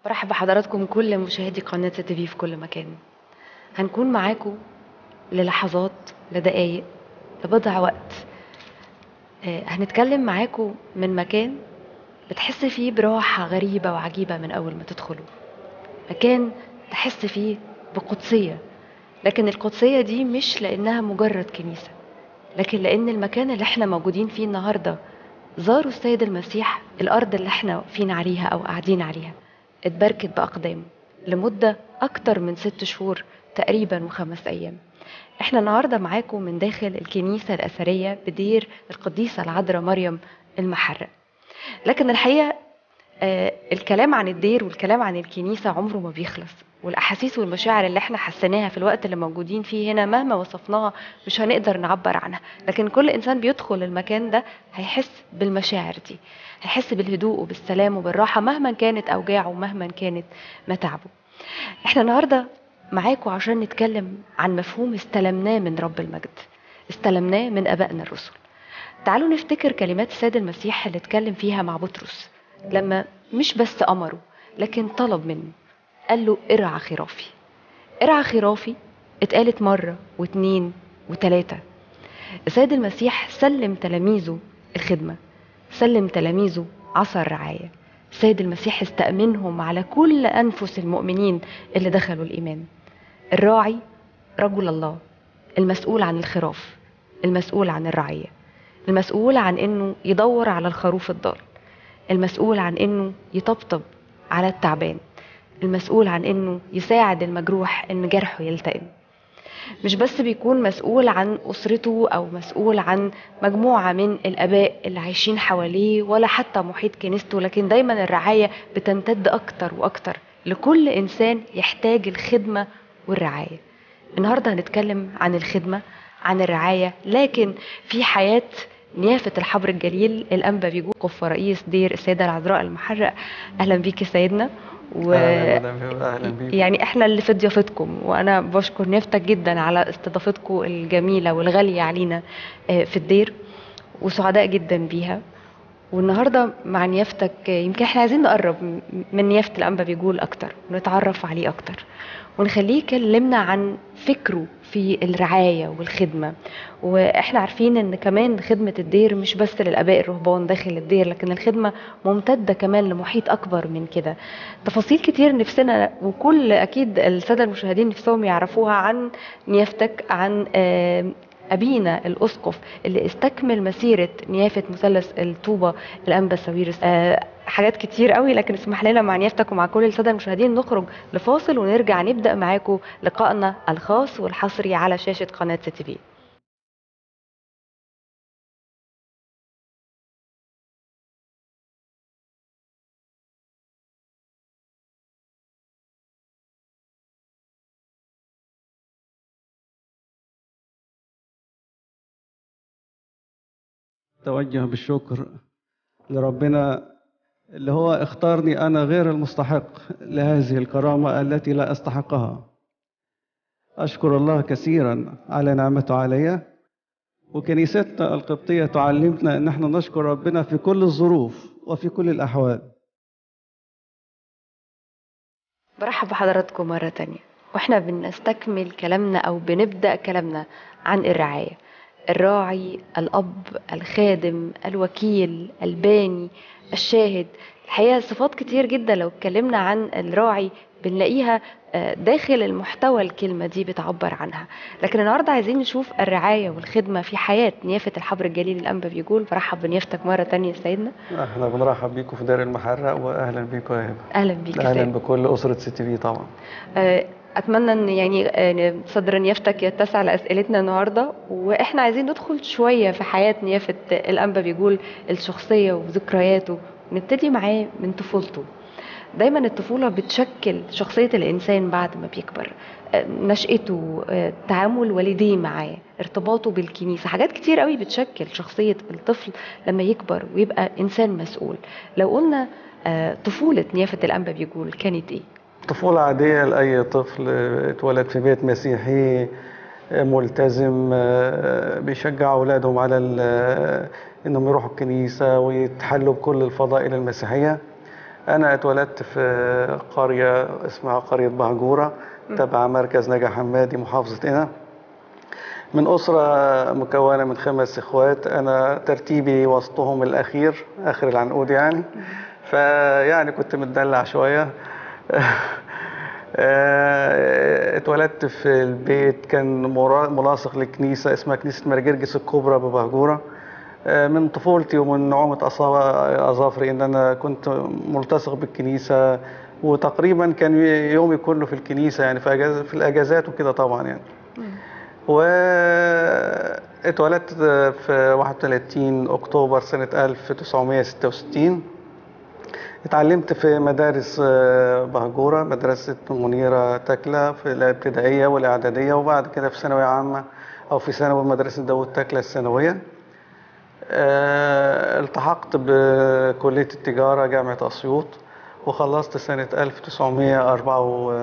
برحب بحضراتكم كل مشاهدي قناة تي في في كل مكان هنكون معاكم للحظات لدقايق لبضع وقت آه، هنتكلم معاكم من مكان بتحس فيه براحة غريبة وعجيبة من أول ما تدخلوا مكان تحس فيه بقدسية لكن القدسية دي مش لأنها مجرد كنيسة لكن لأن المكان اللي احنا موجودين فيه النهاردة زاروا السيد المسيح الأرض اللي احنا واقفين عليها أو قاعدين عليها اتبركت بأقدامه لمدة أكتر من ست شهور تقريبا وخمس أيام احنا النهاردة معاكم من داخل الكنيسة الأثرية بدير القديسة العذراء مريم المحرق لكن الحقيقة آه، الكلام عن الدير والكلام عن الكنيسة عمره ما بيخلص والأحاسيس والمشاعر اللي احنا حسيناها في الوقت اللي موجودين فيه هنا مهما وصفناها مش هنقدر نعبر عنها لكن كل إنسان بيدخل المكان ده هيحس بالمشاعر دي هيحس بالهدوء وبالسلام وبالراحة مهما كانت أوجاعه ومهما كانت متاعبه احنا النهاردة معاكم عشان نتكلم عن مفهوم استلمناه من رب المجد استلمناه من أبائنا الرسل تعالوا نفتكر كلمات السيد المسيح اللي اتكلم فيها مع بطرس لما مش بس أمره لكن طلب منه قال له ارعى خرافي ارعى خرافي اتقالت مرة واتنين وتلاتة السيد المسيح سلم تلاميذه الخدمة سلم تلاميذه عصا الرعاية السيد المسيح استأمنهم على كل أنفس المؤمنين اللي دخلوا الإيمان الراعي رجل الله المسؤول عن الخراف المسؤول عن الرعية المسؤول عن انه يدور على الخروف الضال المسؤول عن انه يطبطب على التعبان المسؤول عن انه يساعد المجروح ان جرحه يلتئم مش بس بيكون مسؤول عن اسرته او مسؤول عن مجموعه من الاباء اللي عايشين حواليه ولا حتى محيط كنيسته لكن دايما الرعايه بتمتد اكتر واكتر لكل انسان يحتاج الخدمه والرعايه النهارده هنتكلم عن الخدمه عن الرعايه لكن في حياه نيافة الحبر الجليل الأنبا بيجوقف رئيس دير السيدة العذراء المحرق أهلا بيك يا سيدنا و اهلا مدام هبه اهلا بيك يعني احنا اللي في ضيافتكم وانا بشكر نيافتك جدا على استضافتكم الجميله والغاليه علينا آه، في الدير وسعداء جدا بيها والنهارده مع نيافتك آه، يمكن احنا عايزين نقرب م- من نيافه الانبا بيقول اكتر ونتعرف عليه اكتر ونخليه يكلمنا عن فكره في الرعايه والخدمه واحنا عارفين ان كمان خدمه الدير مش بس للاباء الرهبان داخل الدير لكن الخدمه ممتده كمان لمحيط اكبر من كده تفاصيل كتير نفسنا وكل اكيد الساده المشاهدين نفسهم يعرفوها عن نيافتك عن آه، أبينا الأسقف اللي استكمل مسيرة نيافة مثلث الطوبة الأنبا ساويرس آه، حاجات كتير قوي لكن اسمح لنا مع نيافتك ومع كل السادة المشاهدين نخرج لفاصل ونرجع نبدأ معاكم لقائنا الخاص والحصري على شاشة قناة سي تي في توجه بالشكر لربنا اللي هو اختارني انا غير المستحق لهذه الكرامه التي لا استحقها اشكر الله كثيرا على نعمته علي وكنيستنا القبطيه تعلمنا ان احنا نشكر ربنا في كل الظروف وفي كل الاحوال برحب بحضراتكم مرة تانية واحنا بنستكمل كلامنا او بنبدأ كلامنا عن الرعاية الراعي الأب الخادم الوكيل الباني الشاهد الحقيقة صفات كتير جدا لو اتكلمنا عن الراعي بنلاقيها آه، داخل المحتوى الكلمة دي بتعبر عنها لكن النهاردة عايزين نشوف الرعاية والخدمة في حياة نيافة الحبر الجليل الأنبا بيقول برحب بنيافتك مرة تانية يا سيدنا احنا بنرحب بيكم في دار المحرق واهلا بيكم يا هبه أهلا بيك يا اهلا سيدنا بكل اسره سي تي في طبعا آه، اتمنى ان يعني آه، صدر نيافتك يتسع لاسئلتنا النهارده واحنا عايزين ندخل شويه في حياه نيافه الانبا بيقول الشخصيه وذكرياته نبتدي معاه من طفولته دايما الطفوله بتشكل شخصيه الانسان بعد ما بيكبر آه، نشأته آه، تعامل والديه معاه ارتباطه بالكنيسه حاجات كتير قوي بتشكل شخصيه الطفل لما يكبر ويبقى انسان مسؤول لو قلنا آه، طفوله نيافه الانبا بيقول كانت ايه طفولة عادية لأي طفل اتولد في بيت مسيحي ملتزم بيشجع أولادهم على ال- إنهم يروحوا الكنيسة ويتحلوا بكل الفضائل المسيحية أنا اتولدت في قرية اسمها قرية بهجورة تبع مركز نجا حمادي محافظة قنا من أسرة مكونة من خمس إخوات أنا ترتيبي وسطهم الأخير آخر العنقود يعني فيعني كنت متدلع شوية آه، اتولدت في البيت كان مرا- ملاصق لكنيسة اسمها كنيسة مرجرجس الكبرى ببهجورة آه، من طفولتي ومن نعومة أصا- أظافري إن أنا كنت ملتصق بالكنيسة وتقريبا كان يومي كله في الكنيسة يعني في, أجاز في الأجازات وكده طبعا يعني واتولدت في 31 أكتوبر سنة 1966 اتعلمت في مدارس آه، بهجورة مدرسة منيرة تكلة في الابتدائية والإعدادية وبعد كده في ثانوية عامة أو في ثانوي مدرسة داوود تكلة الثانوية آه، التحقت بكلية التجارة جامعة أسيوط وخلصت سنة 1904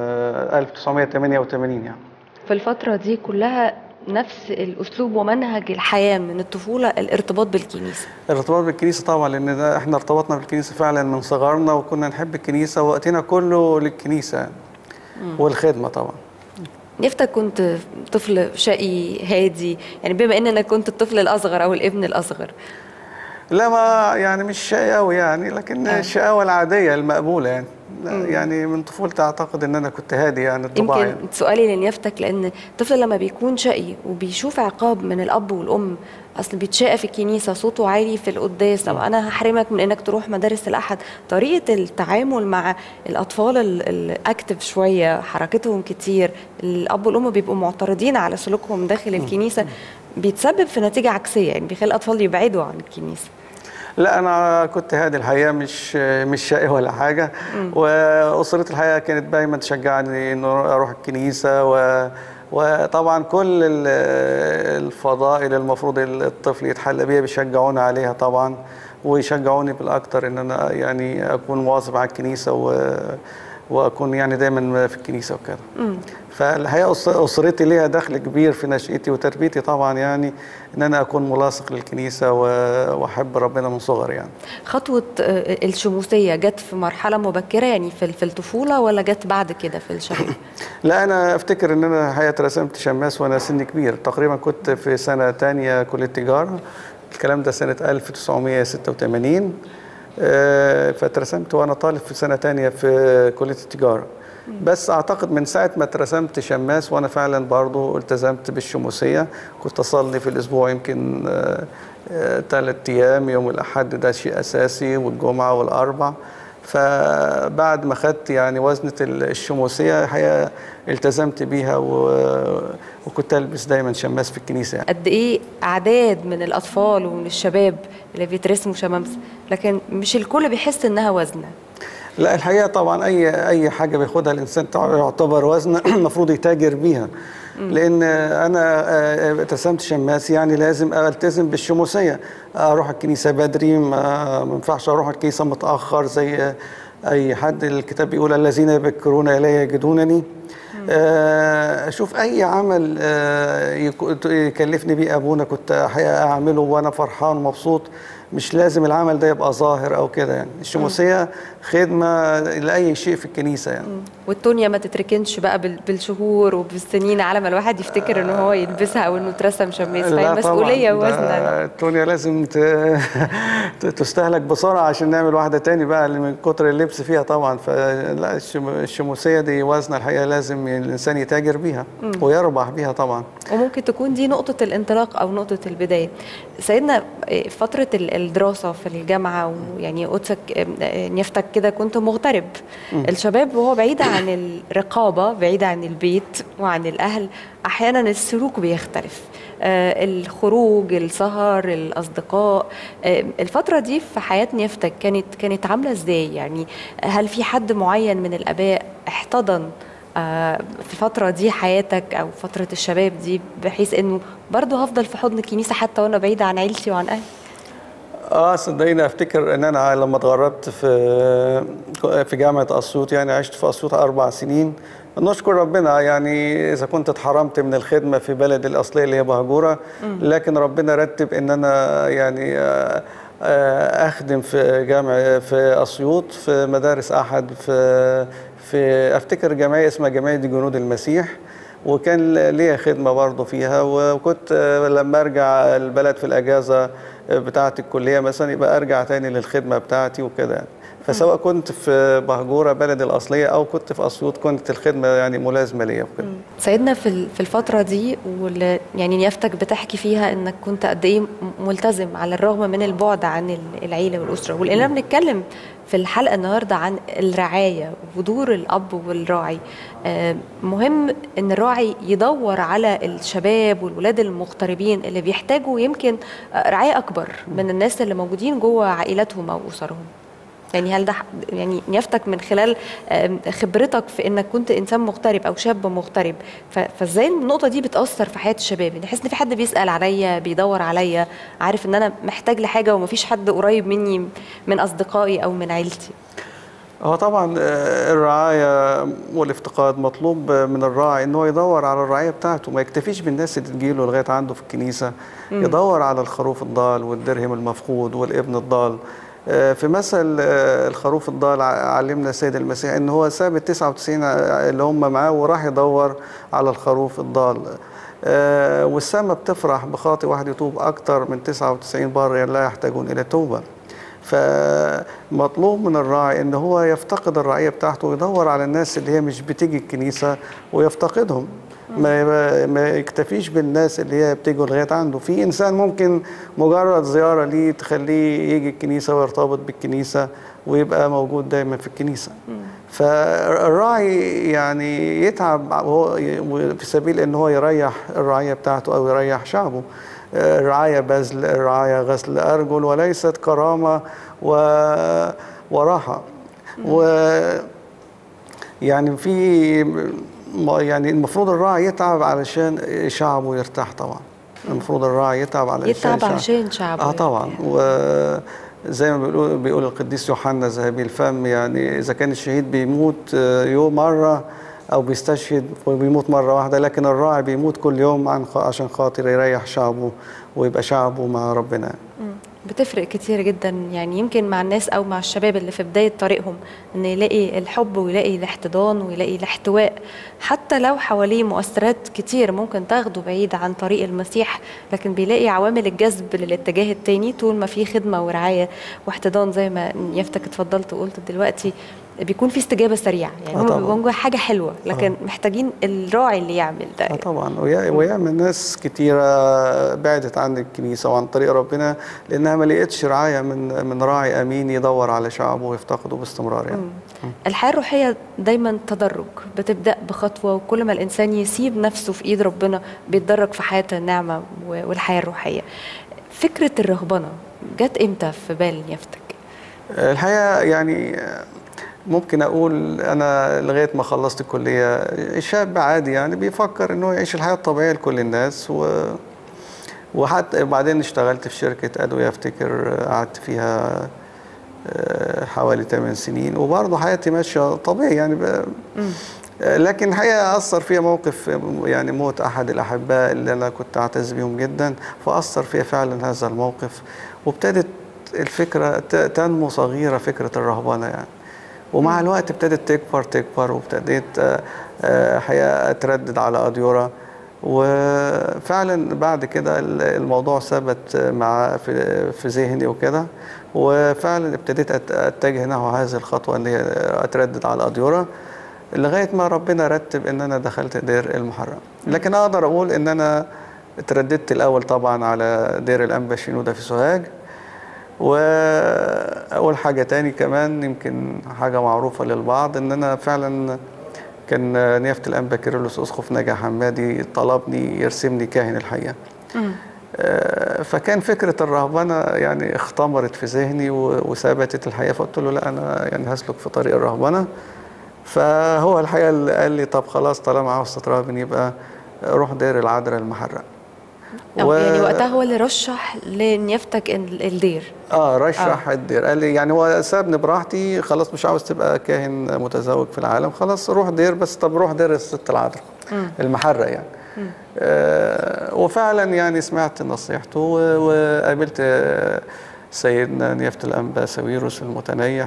1988 يعني في الفترة دي كلها نفس الأسلوب ومنهج الحياة من الطفولة الارتباط بالكنيسة الارتباط بالكنيسة طبعا لأن ده احنا ارتبطنا بالكنيسة فعلا من صغرنا وكنا نحب الكنيسة ووقتنا كله للكنيسة والخدمة طبعا نفتك كنت طفل شقي هادي يعني بما ان انا كنت الطفل الاصغر او الابن الاصغر لا ما يعني مش شقي قوي يعني لكن آه. الشقاوة العادية المقبولة يعني لا، يعني من طفولتي أعتقد إن أنا كنت هادي يعني الطباع يمكن يعني. سؤالي لنيافتك لان الطفل لما بيكون شقي وبيشوف عقاب من الاب والام اصل بيتشقى في الكنيسه صوته عالي في القداس او انا هحرمك من انك تروح مدارس الاحد طريقه التعامل مع الاطفال ال- الاكتف شويه حركتهم كتير الاب والام بيبقوا معترضين على سلوكهم داخل الكنيسه بيتسبب في نتيجه عكسيه يعني بيخلي الاطفال يبعدوا عن الكنيسه لا انا كنت هادي الحقيقه مش مش شقي ولا حاجه واسرتي الحقيقه كانت دايما تشجعني انه اروح الكنيسه و وطبعا كل ال- الفضائل المفروض الطفل يتحلى بيها بيشجعوني عليها طبعا ويشجعوني بالاكثر ان انا يعني اكون مواظب على الكنيسه و واكون يعني دايما في الكنيسه وكده فالحقيقه أس- اسرتي ليها دخل كبير في نشأتي وتربيتي طبعا يعني ان انا اكون ملاصق للكنيسه و- واحب ربنا من صغري يعني خطوة آه، الشموسية جت في مرحلة مبكرة يعني في في الطفولة ولا جت بعد كده في الشباب؟ لا انا افتكر ان انا الحقيقه رسمت شماس وانا سن كبير تقريبا كنت في سنه تانية كليه تجاره الكلام ده سنه 1986 آه، فاترسمت وانا طالب في سنه تانية في كليه التجاره بس اعتقد من ساعه ما اترسمت شماس وانا فعلا برضو التزمت بالشموسيه كنت اصلي في الاسبوع يمكن ثلاث ايام يوم الاحد ده شيء اساسي والجمعه والاربع فبعد ما خدت يعني وزنة الشموسية الحقيقة التزمت بيها و... وكنت ألبس دايما شماس في الكنيسة يعني. قد ايه اعداد من الاطفال ومن الشباب اللي بيترسموا شمامسه لكن مش الكل بيحس انها وزنه لا الحقيقة طبعا أي أي حاجة بياخدها الإنسان تع- يعتبر وزن المفروض يتاجر بيها لأن أنا آه، اترسمت شماس يعني لازم ألتزم بالشموسية أروح الكنيسة بدري ما ما ينفعش أروح الكنيسة متأخر زي أي حد الكتاب بيقول الذين يبكرون إلي يجدونني آه، اشوف اي عمل آه، يك- يكلفني بيه ابونا كنت الحقيقه اعمله وانا فرحان ومبسوط مش لازم العمل ده يبقى ظاهر او كده يعني الشموسيه خدمه لاي شيء في الكنيسه يعني والتونيا ما تتركنش بقى بال- بالشهور وبالسنين على ما الواحد يفتكر ان هو يلبسها او انه اترسم شماس فهي لا مسؤوليه طبعاً، ده ووزنه التونيا لازم ت... ت- تستهلك بسرعه عشان نعمل واحده تاني بقى اللي من كتر اللبس فيها طبعا فلا الشم... الشموسيه دي وزنه الحقيقه لازم الانسان يتاجر بيها ويربح بيها طبعا وممكن تكون دي نقطة الانطلاق أو نقطة البداية سيدنا إيه، فترة ال- الدراسة في الجامعة ويعني قدسك إيه، نيفتك كده كنت مغترب الشباب وهو بعيد عن الرقابة بعيد عن البيت وعن الأهل أحيانا السلوك بيختلف آه، الخروج السهر الأصدقاء آه، الفترة دي في حياة نيفتك كانت كانت عاملة إزاي يعني هل في حد معين من الآباء احتضن آه، في الفترة دي حياتك أو فترة الشباب دي بحيث إنه برضه هفضل في حضن الكنيسة حتى وأنا بعيدة عن عيلتي وعن أهلي اه صدقيني افتكر ان انا لما اتغربت في في جامعه اسيوط يعني عشت في اسيوط اربع سنين نشكر ربنا يعني اذا كنت اتحرمت من الخدمه في بلدي الاصليه اللي هي بهجوره لكن ربنا رتب ان انا يعني آه، آه، اخدم في جامع في اسيوط في مدارس احد في في افتكر جمعيه اسمها جمعيه جنود المسيح وكان ليا خدمه برضه فيها وكنت آه، لما ارجع البلد في الاجازه بتاعه الكليه مثلا يبقى ارجع تاني للخدمه بتاعتي وكده يعني. فسواء كنت في بهجوره بلدي الاصليه او كنت في اسيوط كنت الخدمه يعني ملازمه ليا وكده سيدنا في ال- في الفترة دي واللي يعني نيافتك بتحكي فيها انك كنت قد ايه م- ملتزم على الرغم من البعد عن ال- العيلة والأسرة ولأننا بنتكلم في الحلقة النهاردة عن الرعاية ودور الأب والراعي آه، مهم ان الراعي يدور على الشباب والولاد المغتربين اللي بيحتاجوا يمكن آه، رعاية أكبر من الناس اللي موجودين جوه عائلاتهم أو أسرهم يعني هل ده ح- يعني نيافتك من خلال آم، خبرتك في انك كنت انسان مغترب او شاب مغترب ف- فازاي النقطه دي بتاثر في حياه الشباب يعني احس ان في حد بيسال عليا بيدور عليا عارف ان انا محتاج لحاجه ومفيش حد قريب مني من اصدقائي او من عيلتي هو طبعا آه، الرعاية والافتقاد مطلوب من الراعي ان هو يدور على الرعاية بتاعته ما يكتفيش بالناس اللي تجيله لغاية عنده في الكنيسة يدور على الخروف الضال والدرهم المفقود والابن الضال آه، في مثل آه، الخروف الضال ع- علمنا السيد المسيح ان هو ساب ال 99 اللي هم معاه وراح يدور على الخروف الضال آه، والسماء بتفرح بخاطئ واحد يتوب اكتر من 99 بار لا يحتاجون الى توبه فمطلوب من الراعي ان هو يفتقد الرعيه بتاعته ويدور على الناس اللي هي مش بتيجي الكنيسه ويفتقدهم ما ما يكتفيش بالناس اللي هي بتيجي لغايه عنده في انسان ممكن مجرد زياره ليه تخليه يجي الكنيسه ويرتبط بالكنيسه ويبقى موجود دايما في الكنيسه فالراعي يعني يتعب وهو في سبيل ان هو يريح الرعيه بتاعته او يريح شعبه الرعاية بذل الرعاية غسل أرجل وليست كرامة و... وراحة و يعني في ما- يعني المفروض الراعي يتعب علشان شعبه يرتاح طبعا المفروض الراعي يتعب علشان يتعب شعب- عشان شعبه اه طبعا وزي ما بيقول بيقول القديس يوحنا ذهبي الفم يعني اذا كان الشهيد بيموت آه، يوم مره او بيستشهد وبيموت مره واحده لكن الراعي بيموت كل يوم عن عشان خاطر يريح شعبه ويبقى شعبه مع ربنا مم. بتفرق كتير جدا يعني يمكن مع الناس او مع الشباب اللي في بدايه طريقهم ان يلاقي الحب ويلاقي الاحتضان ويلاقي الاحتواء حتى لو حواليه مؤثرات كتير ممكن تاخده بعيد عن طريق المسيح لكن بيلاقي عوامل الجذب للاتجاه التاني طول ما في خدمه ورعايه واحتضان زي ما يفتك اتفضلت وقلت دلوقتي بيكون في استجابه سريعه يعني آه هم طبعاً. بيبقوا جوا حاجه حلوه لكن محتاجين الراعي اللي يعمل ده اه طبعا ويا- وياما ناس كتيرة بعدت عن الكنيسة وعن طريق ربنا لأنها ما لقتش رعاية من من راعي أمين يدور على شعبه ويفتقده باستمرار يعني الحياة الروحية دايما تدرج بتبدأ بخطوة وكل ما الإنسان يسيب نفسه في إيد ربنا بيتدرج في حياة النعمة و- والحياة الروحية فكرة الرهبنة جت إمتى في بال يفتك؟ الحقيقة يعني ممكن أقول أنا لغاية ما خلصت الكلية شاب عادي يعني بيفكر إنه يعيش الحياة الطبيعية لكل الناس و وحتى بعدين اشتغلت في شركة أدوية أفتكر قعدت فيها آه، حوالي 8 سنين وبرضه حياتي ماشية طبيعي يعني ب... آه، لكن الحقيقة أثر فيها موقف يعني موت أحد الأحباء اللي أنا كنت أعتز بيهم جدا فأثر فيها فعلا هذا الموقف وابتدت الفكرة ت- تنمو صغيرة فكرة الرهبنة يعني ومع الوقت ابتدت تكبر تكبر وابتديت آه، آه، حقيقة أتردد على أديورة وفعلا بعد كده ال- الموضوع ثبت مع في في ذهني وكده وفعلا ابتديت أت- اتجه نحو هذه الخطوه ان هي اتردد على الاديره لغايه ما ربنا رتب ان انا دخلت دير المحرم لكن اقدر اقول ان انا اترددت الاول طبعا على دير الانبا شنوده في سوهاج واول حاجه تاني كمان يمكن حاجه معروفه للبعض ان انا فعلا كان نيافه الانبا كيرلس اسقف نجا حمادي طلبني يرسمني كاهن الحقيقه آه، فكان فكره الرهبنه يعني اختمرت في ذهني و- وثبتت الحقيقه فقلت له لا انا يعني هسلك في طريق الرهبنه فهو الحقيقه اللي قال لي طب خلاص طالما عاوز تتراهبن يبقى روح دير العذراء المحرق أو و- يعني وقتها هو اللي رشح لنيافتك ال- الدير اه رشح الدير قال لي يعني هو سابني براحتي خلاص مش عاوز تبقى كاهن متزوج في العالم خلاص روح دير بس طب روح دير الست العذراء المحرق يعني آه وفعلا يعني سمعت نصيحته و- وقابلت آه، سيدنا نيافة الأنبا ساويروس المتنيح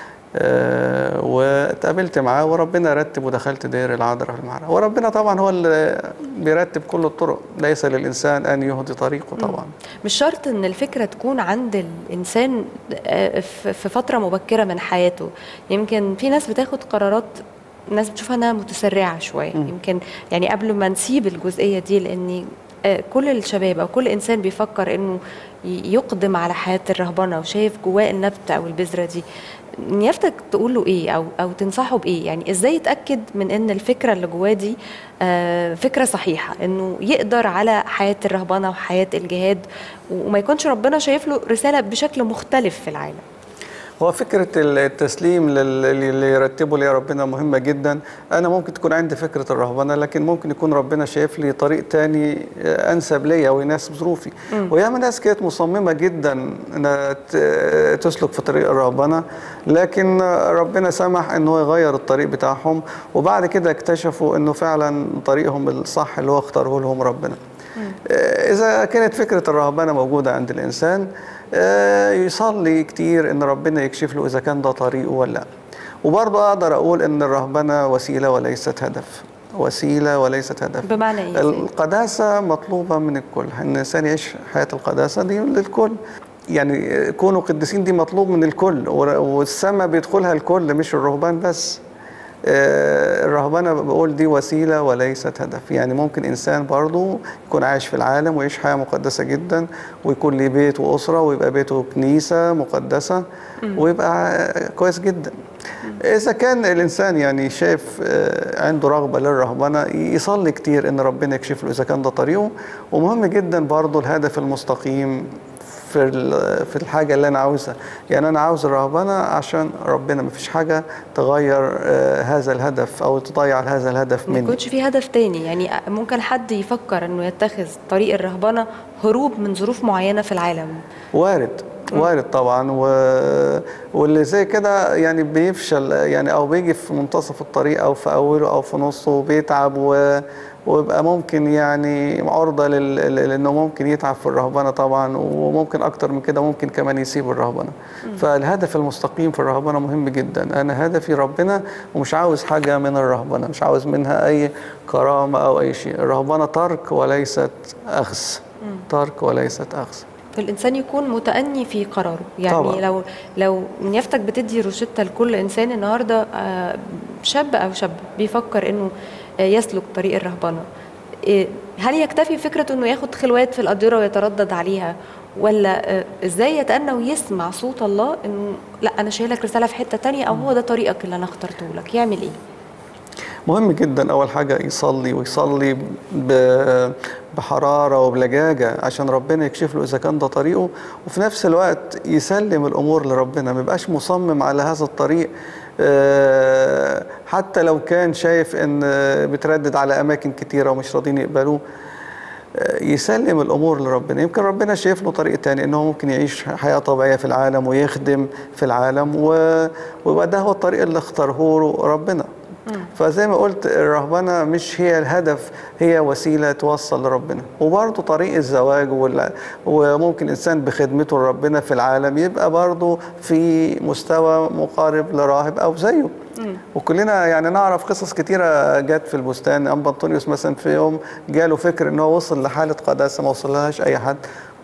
آه، واتقابلت معاه وربنا رتب ودخلت دير العذراء في المعرة وربنا طبعا هو اللي بيرتب كل الطرق ليس للإنسان أن يهدي طريقه طبعا مش شرط ان الفكره تكون عند الانسان آه، في في فتره مبكره من حياته يمكن في ناس بتاخد قرارات ناس بتشوفها انها متسرعه شويه مم. يمكن يعني قبل ما نسيب الجزئيه دي لان آه، كل الشباب او كل انسان بيفكر انه ي- يقدم على حياه الرهبنه وشايف جواه النبته او البذره دي نيافتك تقول له ايه او او تنصحه بايه يعني ازاي يتاكد من ان الفكره اللي جواه دي آه، فكره صحيحه انه يقدر على حياه الرهبنه وحياه الجهاد وما يكونش ربنا شايف له رساله بشكل مختلف في العالم هو فكرة التسليم لل- اللي يرتبه لي ربنا مهمة جدا أنا ممكن تكون عندي فكرة الرهبنة لكن ممكن يكون ربنا شايف لي طريق تاني أنسب ليا ويناسب ظروفي وياما ناس كانت مصممة جدا إنها ت- تسلك في طريق الرهبنة لكن ربنا سمح إن هو يغير الطريق بتاعهم وبعد كده اكتشفوا إنه فعلا طريقهم الصح اللي هو اختاره لهم ربنا إذا كانت فكرة الرهبنة موجودة عند الإنسان آه، يصلي كتير إن ربنا يكشف له إذا كان ده طريقه ولا لا وبرضه أقدر أقول إن الرهبنة وسيلة وليست هدف وسيلة وليست هدف بمعنى ايه القداسة مطلوبة من الكل إن الإنسان يعيش حياة القداسة دي للكل يعني كونوا قديسين دي مطلوب من الكل ور- والسماء بيدخلها الكل مش الرهبان بس آه، الرهبنة بقول دي وسيلة وليست هدف يعني ممكن إنسان برضو يكون عايش في العالم ويعيش حياة مقدسة جدا ويكون ليه بيت وأسرة ويبقى بيته كنيسة مقدسة ويبقى آه، كويس جدا إذا كان الإنسان يعني شايف آه، عنده رغبة للرهبنة يصلي كتير إن ربنا يكشف له إذا كان ده طريقه ومهم جدا برضو الهدف المستقيم في ال- في الحاجه اللي انا عاوزها يعني انا عاوز الرهبنه عشان ربنا ما فيش حاجه تغير آه، هذا الهدف او تضيع هذا الهدف ما مني يكونش في هدف تاني يعني ممكن حد يفكر انه يتخذ طريق الرهبنه هروب من ظروف معينه في العالم وارد وارد طبعا و... واللي زي كده يعني بيفشل يعني او بيجي في منتصف الطريق او في اوله او في نصه وبيتعب و... ويبقى ممكن يعني عرضة لل... لل- لانه ممكن يتعب في الرهبنة طبعا وممكن اكتر من كده ممكن كمان يسيب الرهبنة فالهدف المستقيم في الرهبنة مهم جدا انا هدفي ربنا ومش عاوز حاجة من الرهبنة مش عاوز منها اي كرامة او اي شيء الرهبنة ترك وليست اخذ ترك وليست اخذ فالانسان يكون متأني في قراره يعني طبعاً. لو لو نيافتك بتدي روشتة لكل انسان النهارده آه، شاب او شاب بيفكر انه آه، يسلك طريق الرهبنه إيه، هل يكتفي فكرة انه ياخد خلوات في الأديرة ويتردد عليها ولا آه، ازاي يتأنى ويسمع صوت الله انه لا انا شايلك رسالة في حتة تانية او هو ده طريقك اللي انا اخترته لك يعمل ايه؟ مهم جدا اول حاجه يصلي ويصلي ب- بحراره وبلجاجه عشان ربنا يكشف له اذا كان ده طريقه وفي نفس الوقت يسلم الامور لربنا ما يبقاش مصمم على هذا الطريق آه، حتى لو كان شايف ان بتردد على اماكن كتيره ومش راضيين يقبلوه آه، يسلم الامور لربنا يمكن ربنا شايف له طريق تاني انه ممكن يعيش حياه طبيعيه في العالم ويخدم في العالم و- ويبقى ده هو الطريق اللي اختاره له ربنا فزي ما قلت الرهبنه مش هي الهدف هي وسيله توصل لربنا وبرضه طريق الزواج وال- وممكن انسان بخدمته لربنا في العالم يبقى برضه في مستوى مقارب لراهب او زيه وكلنا يعني نعرف قصص كتيرة جت في البستان أنبا أنطونيوس مثلا في يوم جاله فكر إن هو وصل لحالة قداسة ما وصلهاش أي حد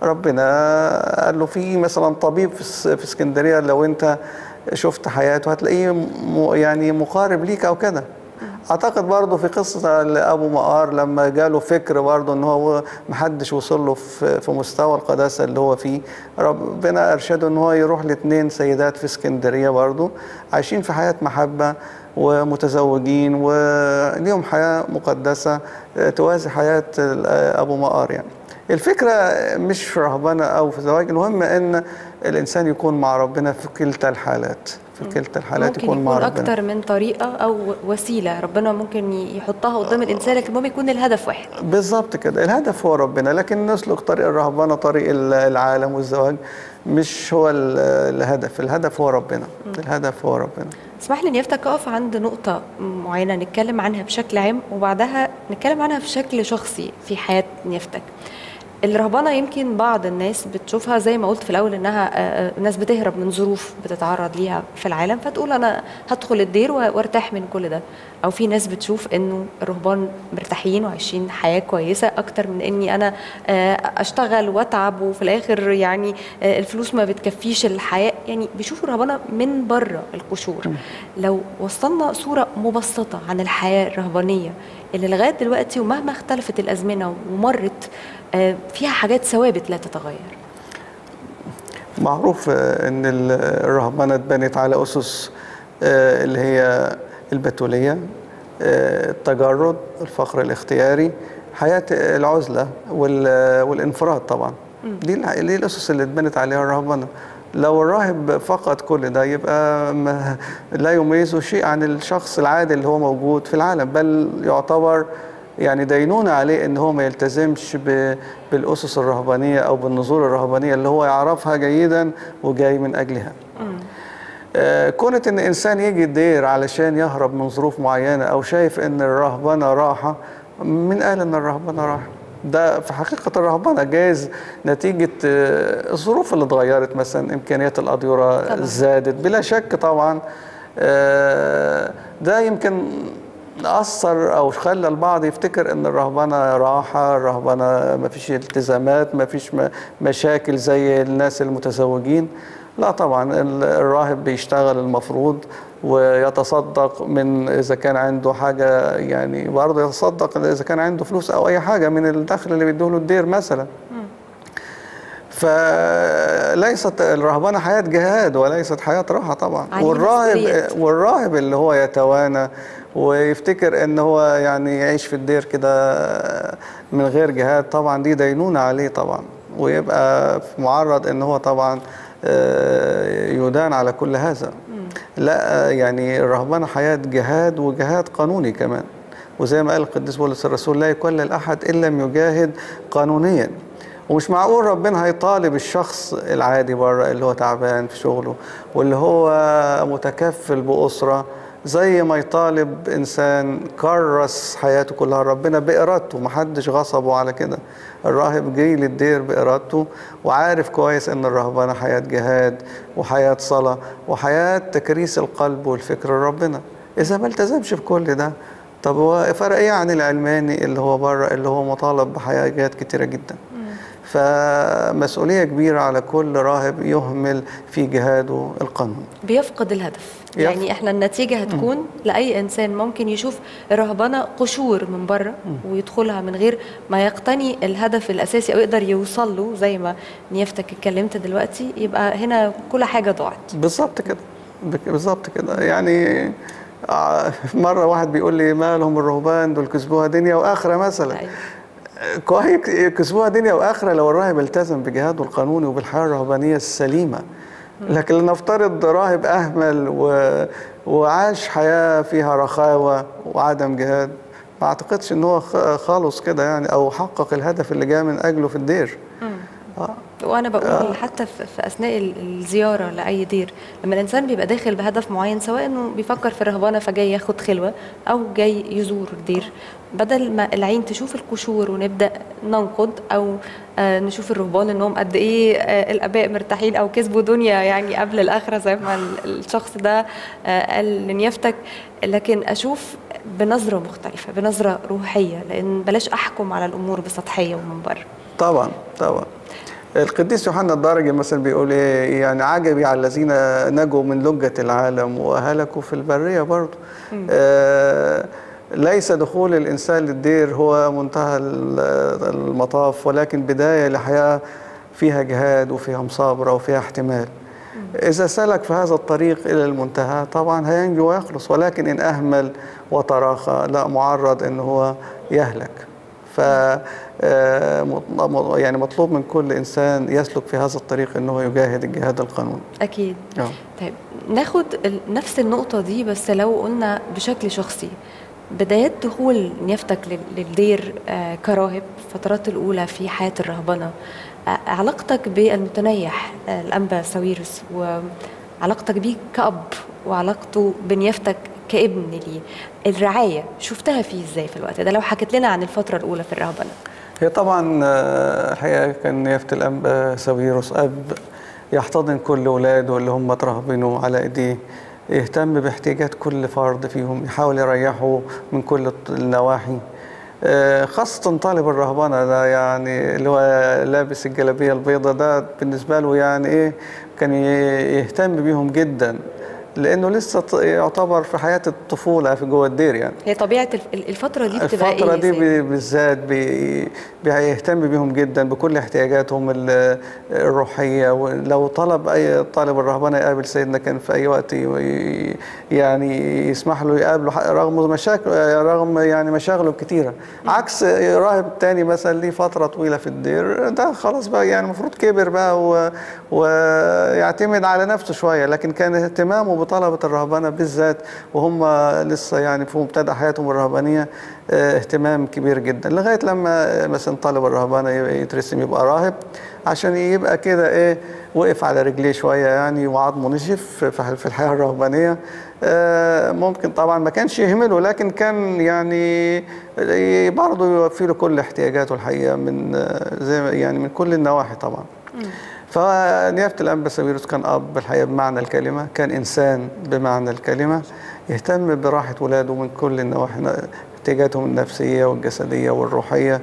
ربنا قال له في مثلا طبيب في اس- في اسكندرية لو أنت شفت حياته هتلاقيه م- يعني مقارب ليك أو كده اعتقد برضه في قصه ابو مقار لما جاله فكر برضه ان هو محدش وصل له في في مستوى القداسه اللي هو فيه ربنا ارشده ان هو يروح لاثنين سيدات في اسكندريه برضه عايشين في حياه محبه ومتزوجين وليهم حياه مقدسه توازي حياه ابو مقار يعني الفكره مش في رهبنه او في زواج المهم ان الانسان يكون مع ربنا في كلتا الحالات في كلتا الحالات ممكن يكون يكون, مع ربنا اكتر من طريقة او وسيلة ربنا ممكن يحطها قدام الانسان لكن المهم يكون الهدف واحد بالظبط كده الهدف هو ربنا لكن نسلك طريق الرهبنه طريق ال- العالم والزواج مش هو ال- الهدف الهدف هو ربنا الهدف هو ربنا اسمح لي نيافتك اقف عند نقطة معينة نتكلم عنها بشكل عام وبعدها نتكلم عنها بشكل شخصي في حياة نيافتك الرهبنه يمكن بعض الناس بتشوفها زي ما قلت في الاول انها آه، آه، ناس بتهرب من ظروف بتتعرض ليها في العالم فتقول انا هدخل الدير و- وارتاح من كل ده او في ناس بتشوف انه الرهبان مرتاحين وعايشين حياه كويسه اكتر من اني انا آه، اشتغل واتعب وفي الاخر يعني آه، الفلوس ما بتكفيش الحياه يعني بيشوفوا الرهبنه من بره القشور لو وصلنا صوره مبسطه عن الحياه الرهبانيه اللي لغايه دلوقتي ومهما اختلفت الازمنه ومرت آه، فيها حاجات ثوابت لا تتغير معروف آه، ان ال- الرهبنه اتبنت على اسس آه، اللي هي البتوليه آه، التجرد الفقر الاختياري حياه العزله وال- والانفراد طبعا دي الع- دي الاسس اللي اتبنت عليها الرهبنه لو الراهب فقد كل ده يبقى ما لا يميزه شيء عن الشخص العادي اللي هو موجود في العالم بل يعتبر يعني دينونة عليه ان هو ما يلتزمش ب- بالاسس الرهبانيه او بالنظور الرهبانيه اللي هو يعرفها جيدا وجاي من اجلها. آه، كونة ان انسان يجي الدير علشان يهرب من ظروف معينه او شايف ان الرهبنه راحه من قال ان الرهبنه راحه؟ ده في حقيقة الرهبنة جايز نتيجة آه، الظروف اللي اتغيرت مثلا إمكانيات الأديرة طبعاً. زادت بلا شك طبعا آه، ده يمكن أثر أو خلى البعض يفتكر إن الرهبنة راحة الرهبنة ما فيش التزامات ما فيش م- مشاكل زي الناس المتزوجين لا طبعا ال- الراهب بيشتغل المفروض ويتصدق من إذا كان عنده حاجة يعني برضه يتصدق إذا كان عنده فلوس أو أي حاجة من الدخل اللي بيدوله الدير مثلا فليست الرهبنه حياه جهاد وليست حياه راحه طبعا عليه والراهب مسؤوليات. والراهب اللي هو يتوانى ويفتكر ان هو يعني يعيش في الدير كده من غير جهاد طبعا دي دينونه عليه طبعا ويبقى معرض ان هو طبعا آه، يدان على كل هذا لا يعني الرهبنه حياه جهاد وجهاد قانوني كمان وزي ما قال القديس بولس الرسول لا يكلل احد ان لم يجاهد قانونيا ومش معقول ربنا هيطالب الشخص العادي بره اللي هو تعبان في شغله واللي هو متكفل بأسرة زي ما يطالب إنسان كرس حياته كلها ربنا بإرادته محدش غصبه على كده الراهب جاي للدير بإرادته وعارف كويس إن الرهبنة حياة جهاد وحياة صلاة وحياة تكريس القلب والفكر لربنا إذا ما التزمش بكل ده طب هو فرق إيه عن العلماني اللي هو بره اللي هو مطالب بحاجات كتيرة جدا فمسؤولية كبيرة على كل راهب يهمل في جهاده القانون بيفقد الهدف يفقد. يعني احنا النتيجة هتكون لأي إنسان ممكن يشوف الرهبنة قشور من بره ويدخلها من غير ما يقتني الهدف الأساسي أو يقدر يوصل له زي ما نيافتك اتكلمت دلوقتي يبقى هنا كل حاجة ضاعت بالظبط كده بك- بالظبط كده يعني آه، مرة واحد بيقول لي مالهم الرهبان دول كسبوها دنيا وآخرة مثلا أيوة. كويس كسبوها دنيا واخره لو الراهب التزم بجهاده القانوني وبالحياه الرهبانيه السليمه لكن لنفترض راهب اهمل و... وعاش حياه فيها رخاوه وعدم جهاد ما اعتقدش ان هو خ- خالص كده يعني او حقق الهدف اللي جاء من اجله في الدير آه. وانا بقول حتى في في اثناء ال- الزياره لاي دير لما الانسان بيبقى داخل بهدف معين سواء انه بيفكر في الرهبنه فجاي ياخد خلوه او جاي يزور الدير بدل ما العين تشوف القشور ونبدا ننقد او آه، نشوف الرهبان انهم قد ايه آه، الاباء مرتاحين او كسبوا دنيا يعني قبل الاخره زي ما ال- الشخص ده آه، قال لنيافتك لكن اشوف بنظره مختلفه بنظره روحيه لان بلاش احكم على الامور بسطحيه ومن بره طبعا طبعا القديس يوحنا الدرجي مثلا بيقول ايه يعني عجبي على الذين نجوا من لجة العالم وهلكوا في البرية برضو آه ليس دخول الإنسان للدير هو منتهى ال- المطاف ولكن بداية لحياة فيها جهاد وفيها مصابرة وفيها احتمال إذا سلك في هذا الطريق إلى المنتهى طبعا هينجو ويخلص ولكن إن أهمل وتراخى لا معرض إن هو يهلك ف آه، مط- يعني مطلوب من كل انسان يسلك في هذا الطريق انه يجاهد الجهاد القانوني اكيد آه. طيب ناخد ال- نفس النقطة دي بس لو قلنا بشكل شخصي بدايات دخول نيافتك لل- للدير آه، كراهب الفترات الأولى في حياة الرهبنة آه، علاقتك بالمتنيح آه، الأنبا ساويرس وعلاقتك بيه كأب وعلاقته بنيافتك كابن ليه الرعاية شفتها فيه ازاي في الوقت ده لو حكيت لنا عن الفترة الأولى في الرهبنة هي طبعا آه، الحقيقة كان نيافة الأنبا ساويروس أب يحتضن كل أولاده اللي هم اترهبنوا على إيديه يهتم باحتياجات كل فرد فيهم يحاول يريحه من كل النواحي آه، خاصة طالب الرهبنة ده يعني اللي هو لابس الجلابية البيضاء ده بالنسبة له يعني إيه كان ي- يهتم بيهم جدا لأنه لسه ط- يعتبر في حياة الطفولة في جوه الدير يعني هي طبيعه الف- الفتره دي بتبقى الفترة ايه دي يا سيد؟ بي- بالذات بي- بيهتم بيهم جدا بكل احتياجاتهم ال- الروحية ولو طلب أي طالب الرهبنة يقابل سيدنا كان في أي وقت ي- يعني يسمح له يقابله ح- رغم مشاكل رغم يعني مشاغله الكتيرة عكس راهب تاني مثلا ليه فترة طويلة في الدير ده خلاص بقى يعني المفروض كبر بقى و- ويعتمد على نفسه شوية لكن كان اهتمامه بطلبة الرهبنة بالذات وهم لسه يعني في مبتدأ حياتهم الرهبانية اه، اهتمام كبير جدا لغاية لما مثلا طالب الرهبانة يبقى يترسم يبقى راهب عشان يبقى كده ايه وقف على رجليه شوية يعني وعظمه نشف في في الحياة الرهبانية اه، ممكن طبعا ما كانش يهمله لكن كان يعني برضه يوفي له كل احتياجاته الحقيقة من اه، زي ما- يعني من كل النواحي طبعا فنيافة الأنبا ساويروس كان أب الحقيقة بمعنى الكلمة كان إنسان بمعنى الكلمة يهتم براحة ولاده من كل النواحي احتياجاتهم النفسية والجسدية والروحية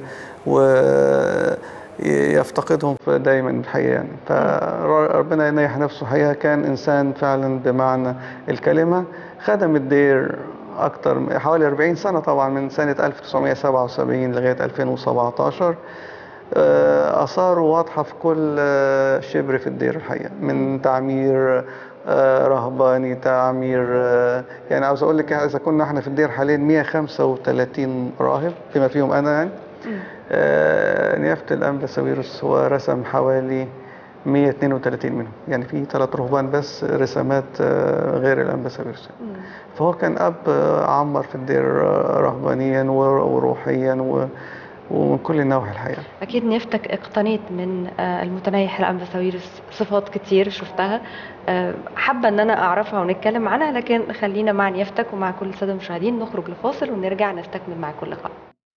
ويفتقدهم دايما الحقيقة يعني فربنا ينيح نفسه حقيقة كان إنسان فعلا بمعنى الكلمة خدم الدير أكتر من- حوالي 40 سنة طبعا من سنة 1977 لغاية 2017 آه، آثاره واضحة في كل آه، شبر في الدير الحقيقة من تعمير آه، رهباني تعمير آه، يعني عاوز أقول لك إذا كنا إحنا في الدير حاليا 135 راهب بما فيهم أنا يعني آه، نيافة الأنبا ساويروس هو رسم حوالي 132 منهم يعني في ثلاث رهبان بس رسامات آه، غير الأنبا ساويروس فهو كان أب آه، عمر في الدير آه، رهبانيا ور- وروحيا و- ومن كل النواحي الحقيقة اكيد نيفتك اقتنيت من آه، المتنيح الانبا ساويرس صفات كتير شفتها آه، حابه ان انا اعرفها ونتكلم عنها لكن خلينا مع نيفتك ومع كل الساده المشاهدين نخرج لفاصل ونرجع نستكمل معاكم اللقاء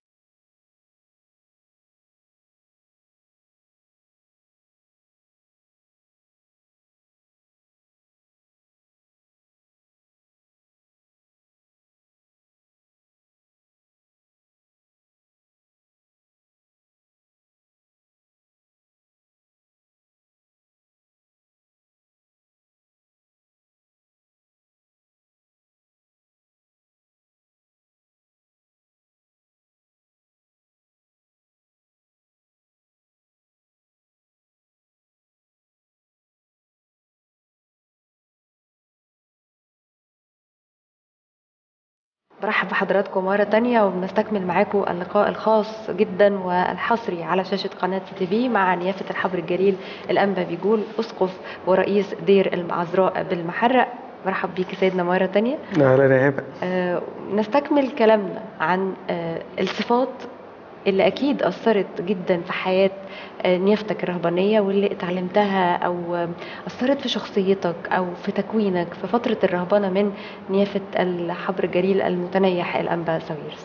برحب بحضراتكم مرة تانية وبنستكمل معاكم اللقاء الخاص جدا والحصري على شاشة قناة سي تي في مع نيافة الحبر الجليل الأنبا بيجول أسقف ورئيس دير العذراء بالمحرق مرحب بيك سيدنا مرة تانية أهلا يا هبة آه، نستكمل كلامنا عن آه، الصفات اللي أكيد أثرت جدا في حياة آه، نيافتك الرهبانية واللي اتعلمتها أو آه، أثرت في شخصيتك أو في تكوينك في فترة الرهبنة من نيافة الحبر الجليل المتنيح الأنبا ساويرس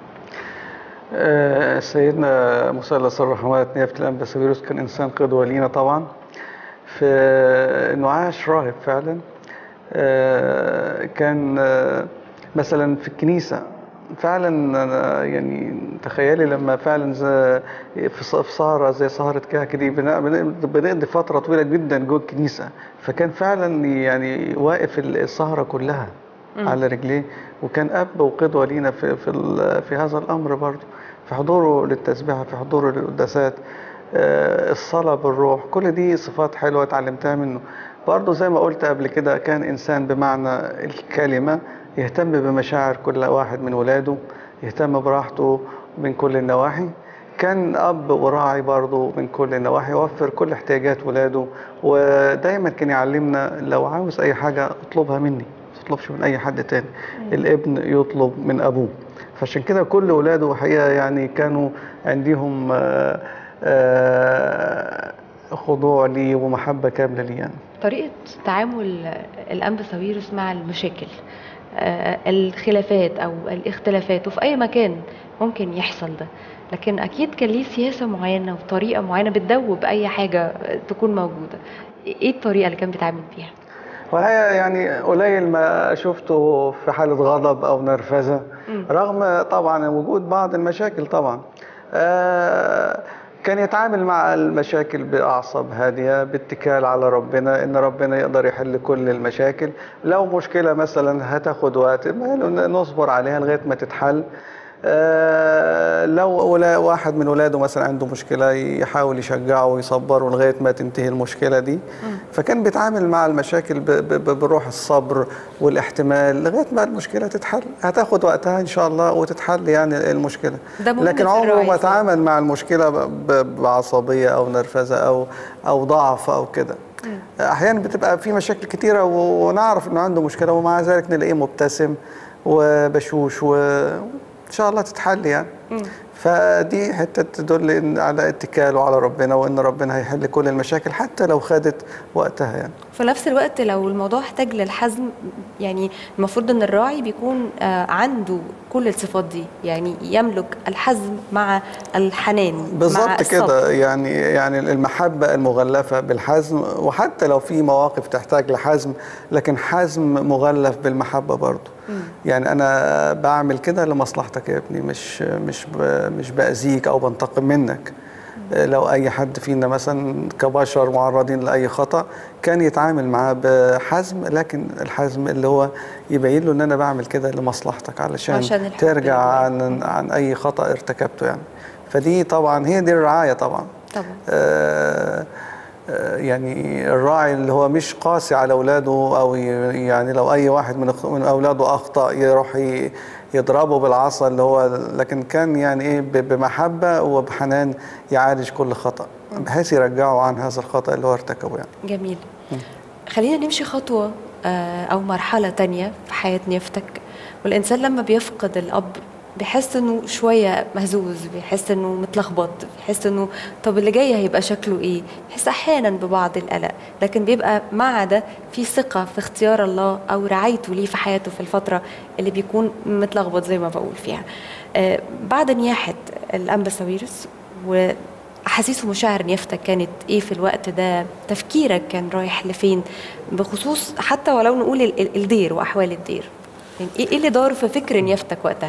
آه، سيدنا مثلث الرحمات نيافة الأنبا ساويروس كان إنسان قدوة لينا طبعا في إنه عاش راهب فعلا آه، كان آه، مثلا في الكنيسة فعلا أنا يعني تخيلي لما فعلا زي في ص- في سهرة زي سهرة كهك دي بن- بن- بنقضي فترة طويلة جدا جوه الكنيسة فكان فعلا يعني واقف السهرة كلها مم. على رجليه وكان اب وقدوه لينا في في ال- في هذا الامر برضه في حضوره للتسبيحه في حضوره للقداسات آه، الصلاه بالروح كل دي صفات حلوه اتعلمتها منه برضه زي ما قلت قبل كده كان انسان بمعنى الكلمه يهتم بمشاعر كل واحد من ولاده يهتم براحته من كل النواحي كان اب وراعي برضه من كل النواحي يوفر كل احتياجات ولاده ودايما كان يعلمنا لو عاوز اي حاجه اطلبها مني ما تطلبش من اي حد تاني الابن يطلب من ابوه فعشان كده كل ولاده حقيقه يعني كانوا عندهم آه، آه، خضوع لي ومحبه كامله لي يعني طريقة تعامل الأنبا ساويرس مع المشاكل آه، الخلافات أو الاختلافات وفي أي مكان ممكن يحصل ده لكن أكيد كان ليه سياسة معينة وطريقة معينة بتدوب أي حاجة تكون موجودة إيه الطريقة اللي كان بيتعامل بيها؟ وهي يعني قليل ما شفته في حالة غضب أو نرفزة مم. رغم طبعا وجود بعض المشاكل طبعا آه، كان يتعامل مع المشاكل بأعصاب هادية باتكال على ربنا إن ربنا يقدر يحل كل المشاكل لو مشكلة مثلا هتاخد وقت ما نصبر عليها لغاية ما تتحل آه، لو ولا- واحد من ولاده مثلا عنده مشكلة يحاول يشجعه ويصبره لغاية ما تنتهي المشكلة دي فكان بيتعامل مع المشاكل ب- ب- ب- بروح الصبر والاحتمال لغاية ما المشكلة تتحل هتاخد وقتها إن شاء الله وتتحل يعني المشكلة ده مهم لكن في عمره الرعاية ما زي- تعامل مع المشكلة ب- ب- بعصبية أو نرفزة أو أو ضعف أو كده أحيانا بتبقى في مشاكل كتيرة و- ونعرف إنه عنده مشكلة ومع ذلك نلاقيه مبتسم وبشوش وإن شاء الله تتحل يعني فدي حتة تدل إن على اتكاله على ربنا وإن ربنا هيحل كل المشاكل حتى لو خدت وقتها يعني في نفس الوقت لو الموضوع احتاج للحزم يعني المفروض ان الراعي بيكون آه، عنده كل الصفات دي يعني يملك الحزم مع الحنان مع بالظبط الصبر. كده يعني يعني المحبة المغلفة بالحزم وحتى لو في مواقف تحتاج لحزم لكن حزم مغلف بالمحبة برضه يعني أنا بعمل كده لمصلحتك يا ابني مش مش ب- مش بأذيك أو بنتقم منك لو أي حد فينا مثلا كبشر معرضين لأي خطأ كان يتعامل معاه بحزم لكن الحزم اللي هو يبين له إن أنا بعمل كده لمصلحتك علشان, عشان الحب ترجع اللي عن عن أي خطأ ارتكبته يعني فدي طبعا هي دي الرعاية طبعا طبعا آه، آه، يعني الراعي اللي هو مش قاسي على اولاده او ي- يعني لو اي واحد من أخ- من اولاده اخطا يروح ي- يضربه بالعصا اللي هو لكن كان يعني ايه ب- بمحبه وبحنان يعالج كل خطا بحيث يرجعه عن هذا الخطا اللي هو ارتكبه يعني جميل خلينا نمشي خطوة آه، أو مرحلة تانية في حياة نيفتك والإنسان لما بيفقد الأب بيحس إنه شوية مهزوز بيحس إنه متلخبط بيحس إنه طب اللي جاي هيبقى شكله إيه بيحس أحيانا ببعض القلق لكن بيبقى مع ده في ثقة في اختيار الله أو رعايته ليه في حياته في الفترة اللي بيكون متلخبط زي ما بقول فيها آه، بعد نياحة الأنبا ساويرس و احاسيس ومشاعر نيافتك كانت ايه في الوقت ده تفكيرك كان رايح لفين بخصوص حتى ولو نقول ال- ال- الدير واحوال الدير يعني ايه إيه اللي دار في فكر نيافتك وقتها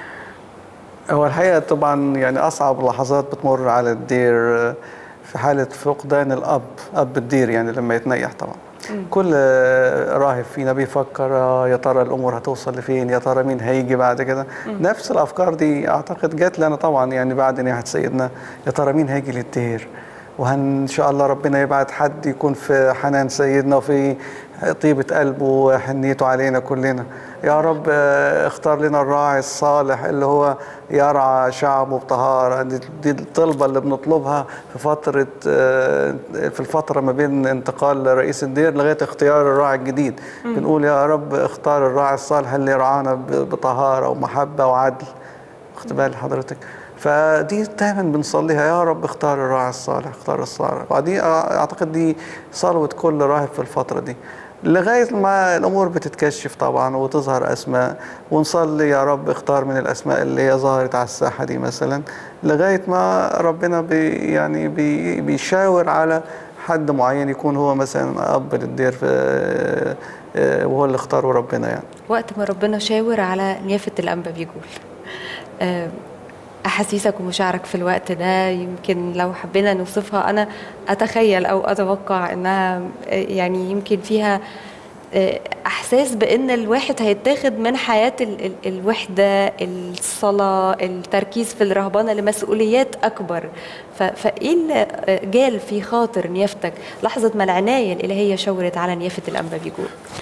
هو الحقيقة طبعا يعني أصعب لحظات بتمر على الدير آه، في حالة فقدان الأب أب الدير يعني لما يتنيح طبعا كل آه، راهب فينا بيفكر آه، يا ترى الأمور هتوصل لفين يا ترى مين هيجي بعد كده نفس الأفكار دي أعتقد جات لي أنا طبعا يعني بعد نياحة سيدنا يا ترى مين هيجي للدير وهن إن شاء الله ربنا يبعت حد يكون في حنان سيدنا وفي طيبة قلبه وحنيته علينا كلنا يا رب آه، اختار لنا الراعي الصالح اللي هو يرعى شعبه بطهارة دي, دي الطلبة اللي بنطلبها في فترة آه، في الفترة ما بين انتقال رئيس الدير لغاية اختيار الراعي الجديد بنقول يا رب اختار الراعي الصالح اللي يرعانا ب- بطهارة ومحبة وعدل واخد بال حضرتك فدي دايما بنصليها يا رب اختار الراعي الصالح اختار الصالح ودي اعتقد دي صلوة كل راهب في الفترة دي لغاية ما الأمور بتتكشف طبعا وتظهر أسماء ونصلي يا رب اختار من الأسماء اللي هي ظهرت على الساحة دي مثلا لغاية ما ربنا بي يعني بي بيشاور على حد معين يكون هو مثلا أب للدير في آه، وهو اللي اختاره ربنا يعني وقت ما ربنا شاور على نيافة الأنبا بيقول آه، أحاسيسك ومشاعرك في الوقت ده يمكن لو حبينا نوصفها أنا أتخيل أو أتوقع إنها آه، يعني يمكن فيها آه، إحساس بإن الواحد هيتاخد من حياة ال- ال- الوحدة الصلاة التركيز في الرهبنة لمسؤوليات أكبر ف- فإيه اللي آه، جال في خاطر نيافتك لحظة ما العناية الإلهية شاورت على نيافة الأنبا بيقول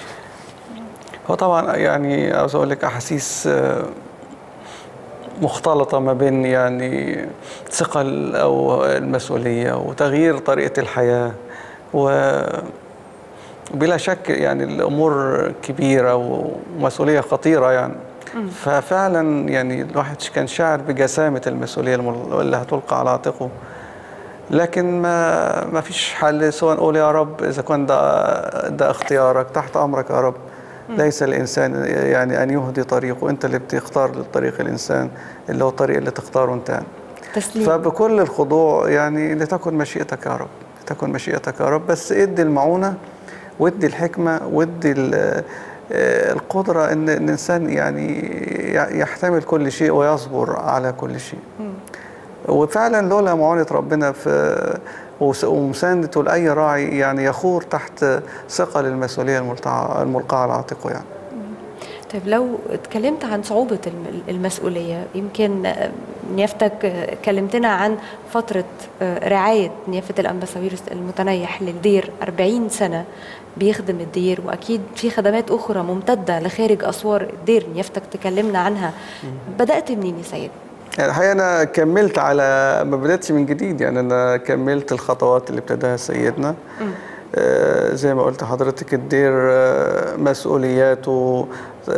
هو طبعا يعني عاوز اقول لك احاسيس آه، مختلطة ما بين يعني ثقل أو المسؤولية وتغيير طريقة الحياة وبلا شك يعني الأمور كبيرة ومسؤولية خطيرة يعني ففعلا يعني الواحد كان شاعر بجسامة المسؤولية الم- اللي هتلقى على عاتقه لكن ما ما فيش حل سوى نقول يا رب اذا كان ده ده اختيارك تحت امرك يا رب ليس الانسان يعني ان يهدي طريقه انت اللي بتختار للطريق الانسان اللي هو الطريق اللي تختاره انت يعني. تسليم فبكل الخضوع يعني لتكن مشيئتك يا رب تكن مشيئتك يا رب بس ادي المعونة وادي الحكمة وادي ال- آه، القدرة ان إن الانسان يعني ي- يحتمل كل شيء ويصبر على كل شيء وفعلا لولا معونة ربنا في وس- ومساندته لأي راعي يعني يخور تحت ثقل المسؤولية الملتع- الملقاة على عاتقه يعني طيب لو اتكلمت عن صعوبة الم- المسؤولية يمكن آه، نيافتك آه، كلمتنا عن فترة آه، رعاية نيافة الأنبساويرس المتنيح للدير 40 سنة بيخدم الدير وأكيد في خدمات أخرى ممتدة لخارج أسوار الدير نيافتك تكلمنا عنها بدأت منين يا سيد؟ يعني الحقيقة أنا كملت على ما بدأتش من جديد يعني أنا كملت الخطوات اللي ابتداها سيدنا آه، زي ما قلت حضرتك الدير آه، مسؤولياته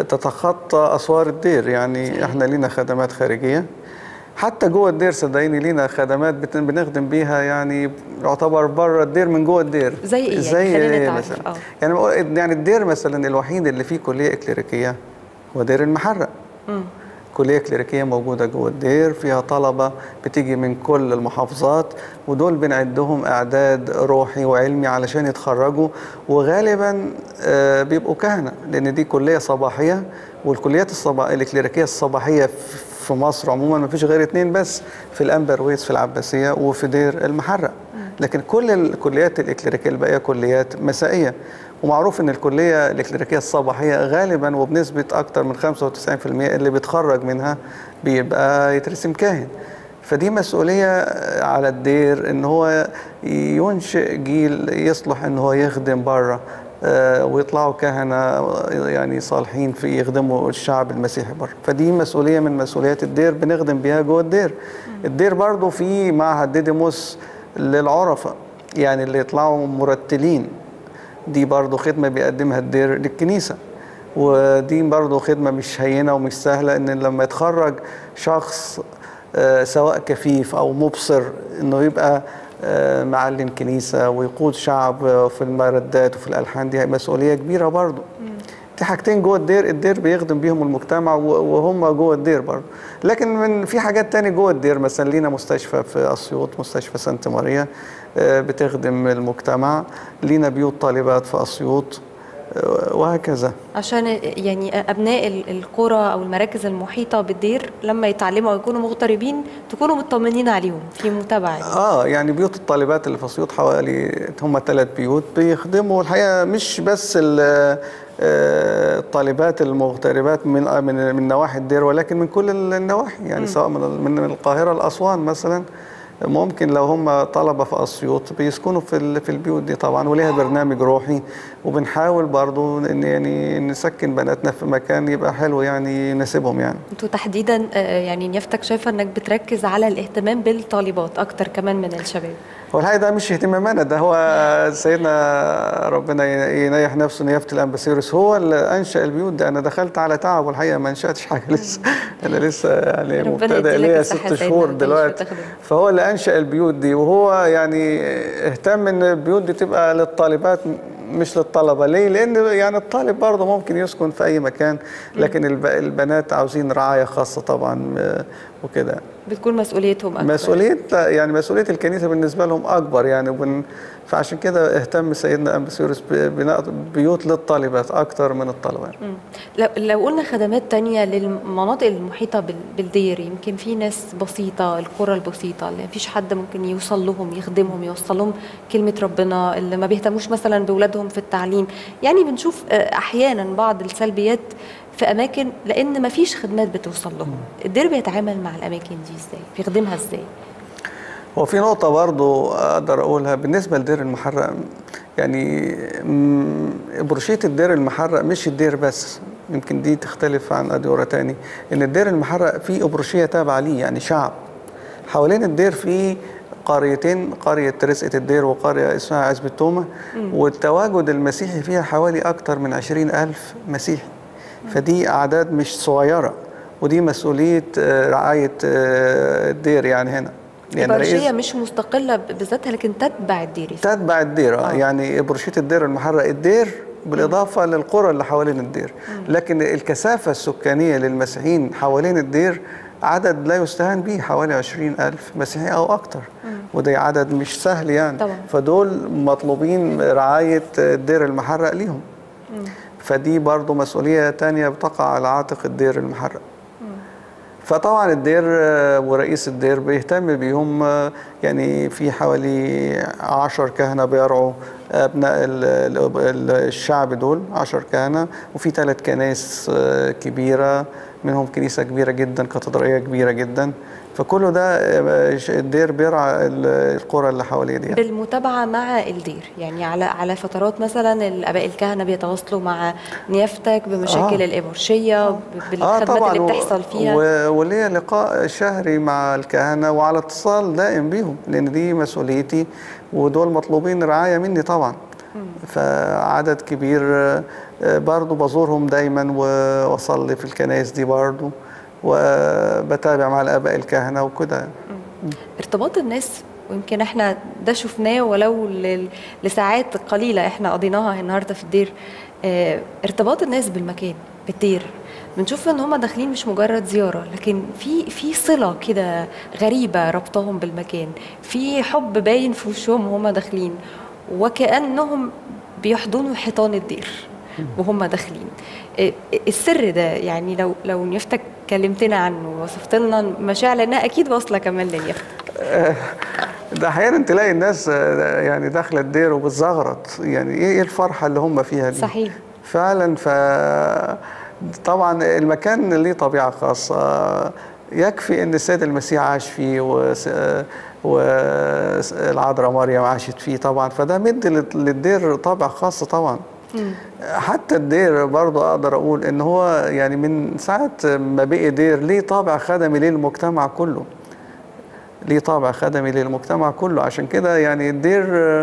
تتخطى أسوار الدير يعني إحنا لينا خدمات خارجية حتى جوه الدير صدقيني لينا خدمات بت- بنخدم بيها يعني يعتبر بره الدير من جوه الدير زي إيه يعني؟ زي خلينا إيه نتعرف. مثلا آه. يعني بقول- يعني الدير مثلا الوحيد اللي فيه كلية إكليريكية هو دير المحرق كلية كليريكية موجودة جوه الدير فيها طلبة بتيجي من كل المحافظات ودول بنعدهم إعداد روحي وعلمي علشان يتخرجوا وغالبا آه، بيبقوا كهنة لأن دي كلية صباحية والكليات الصبا... الكليريكية الصباحية في في مصر عموما ما فيش غير اتنين بس في الأنبرويس في العباسية وفي دير المحرق لكن كل الكليات الإكليريكية الباقية كليات مسائية ومعروف ان الكليه الكليريكيه الصباحيه غالبا وبنسبه اكتر من 95% اللي بيتخرج منها بيبقى يترسم كاهن فدي مسؤوليه على الدير ان هو ينشئ جيل يصلح ان هو يخدم بره آه، ويطلعوا كهنه يعني صالحين في يخدموا الشعب المسيحي بره فدي مسؤوليه من مسؤوليات الدير بنخدم بيها جوه الدير الدير برضو في معهد ديديموس للعرفه يعني اللي يطلعوا مرتلين دي برضو خدمة بيقدمها الدير للكنيسة ودي برضو خدمة مش هينة ومش سهلة ان لما يتخرج شخص آه، سواء كفيف او مبصر انه يبقى آه، معلم كنيسة ويقود شعب آه، في المردات وفي الألحان دي مسؤولية كبيرة برضو دي حاجتين جوه الدير الدير بيخدم بيهم المجتمع و- وهم جوه الدير برضه لكن من في حاجات تاني جوه الدير مثلا لينا مستشفى في اسيوط مستشفى سانت ماريا آه، بتخدم المجتمع لينا بيوت طالبات في اسيوط آه، وهكذا عشان يعني أبناء ال- القرى أو المراكز المحيطة بالدير لما يتعلموا ويكونوا مغتربين تكونوا مطمنين عليهم في متابعة اه يعني بيوت الطالبات اللي في اسيوط حوالي هم ثلاث بيوت بيخدموا الحقيقه مش بس ال- آه، الطالبات المغتربات من من من نواحي الدير ولكن من كل النواحي يعني سواء من من من القاهره لاسوان مثلا ممكن لو هم طلبه في اسيوط بيسكنوا في ال- في البيوت دي طبعا وليها برنامج روحي وبنحاول برضو ان يعني نسكن بناتنا في مكان يبقى حلو يعني يناسبهم يعني انتوا تحديدا آه، يعني نيافتك شايفه انك بتركز على الاهتمام بالطالبات اكتر كمان من الشباب هو الحقيقه ده مش اهتمامنا ده هو سيدنا ربنا ينيح نفسه نيافه الانبسيروس هو اللي انشا البيوت ده انا دخلت على تعب والحقيقه ما انشاتش حاجه لسه انا لسه يعني ربنا مبتدئ يديلك ليا الصحة ست سيدنا شهور وتعيش دلوقتي وتخدم. فهو اللي انشا البيوت دي وهو يعني اهتم ان البيوت دي تبقى للطالبات مش للطلبه ليه لان يعني الطالب برضه ممكن يسكن في اي مكان لكن الب- البنات عاوزين رعايه خاصه طبعا آه، وكده بتكون مسؤوليتهم اكتر مسؤولية يعني مسؤولية الكنيسة بالنسبة لهم أكبر يعني وبن فعشان كده اهتم سيدنا أمبسيورس ببناء بيوت للطالبات أكتر من الطلبة مم. لو لو قلنا خدمات تانية للمناطق المحيطة بال- بالدير يمكن في ناس بسيطة القرى البسيطة اللي مفيش حد ممكن يوصل لهم يخدمهم يوصل لهم كلمة ربنا اللي ما بيهتموش مثلا بأولادهم في التعليم يعني بنشوف آه، أحيانا بعض السلبيات في أماكن لأن مفيش خدمات بتوصل لهم الدير بيتعامل مع الأماكن دي إزاي بيخدمها إزاي هو في نقطة برضو أقدر أقولها بالنسبة لدير المحرق يعني مم، بروشية الدير المحرق مش الدير بس يمكن دي تختلف عن أديرة تاني إن الدير المحرق فيه أبروشية تابعة ليه يعني شعب حوالين الدير في قريتين قرية رزقة الدير وقرية اسمها عزبة تومة والتواجد المسيحي فيها حوالي أكتر من عشرين ألف مسيحي فدي أعداد مش صغيرة ودي مسؤولية آه، رعاية آه، الدير يعني هنا الإبرشية مش مستقلة بذاتها لكن تتبع الدير تتبع الدير آه. يعني إبرشية الدير المحرق الدير بالإضافة مم. للقرى اللي حوالين الدير مم. لكن الكثافة السكانية للمسيحيين حوالين الدير عدد لا يستهان به حوالي عشرين ألف مسيحي أو أكتر مم. وده عدد مش سهل يعني طبعا. فدول مطلوبين رعاية الدير المحرق ليهم مم. فدي برضو مسؤولية تانية بتقع على عاتق الدير المحرق فطبعا الدير ورئيس الدير بيهتم بيهم يعني في حوالي عشر كهنة بيرعوا أبناء الشعب دول عشر كهنة وفي ثلاث كنائس كبيرة منهم كنيسة كبيرة جدا كاتدرائية كبيرة جدا فكله ده الدير بيرعى القرى اللي حواليه دي بالمتابعه مع الدير يعني على على فترات مثلا الاباء الكهنه بيتواصلوا مع نيافتك بمشاكل آه. الابرشيه بالخدمات آه اللي بتحصل فيها وليا لقاء شهري مع الكهنه وعلى اتصال دائم بيهم لان دي مسؤوليتي ودول مطلوبين رعايه مني طبعا فعدد كبير برضو بزورهم دايما واصلي في الكنائس دي برضو وبتابع مع الاباء الكهنه وكده ارتباط الناس ويمكن احنا ده شفناه ولو لساعات قليله احنا قضيناها النهارده في الدير اه ارتباط الناس بالمكان بالدير بنشوف ان هم داخلين مش مجرد زياره لكن في في صله كده غريبه ربطهم بالمكان في حب باين في وشهم وهم داخلين وكانهم بيحضنوا حيطان الدير وهم داخلين السر ده يعني لو لو نيفتك كلمتنا عنه وصفت لنا مشاعر لانها اكيد واصله كمان لنيفتك ده احيانا تلاقي الناس يعني داخله الدير وبتزغرط يعني ايه الفرحه اللي هم فيها دي صحيح فعلا ف طبعا المكان ليه طبيعه خاصه يكفي ان السيد المسيح عاش فيه و والعذراء مريم عاشت فيه طبعا فده مدي للدير طابع خاص طبعا مم. حتى الدير برضه اقدر اقول ان هو يعني من ساعه ما بقي دير ليه طابع خدمي للمجتمع كله ليه طابع خدمي للمجتمع كله عشان كده يعني الدير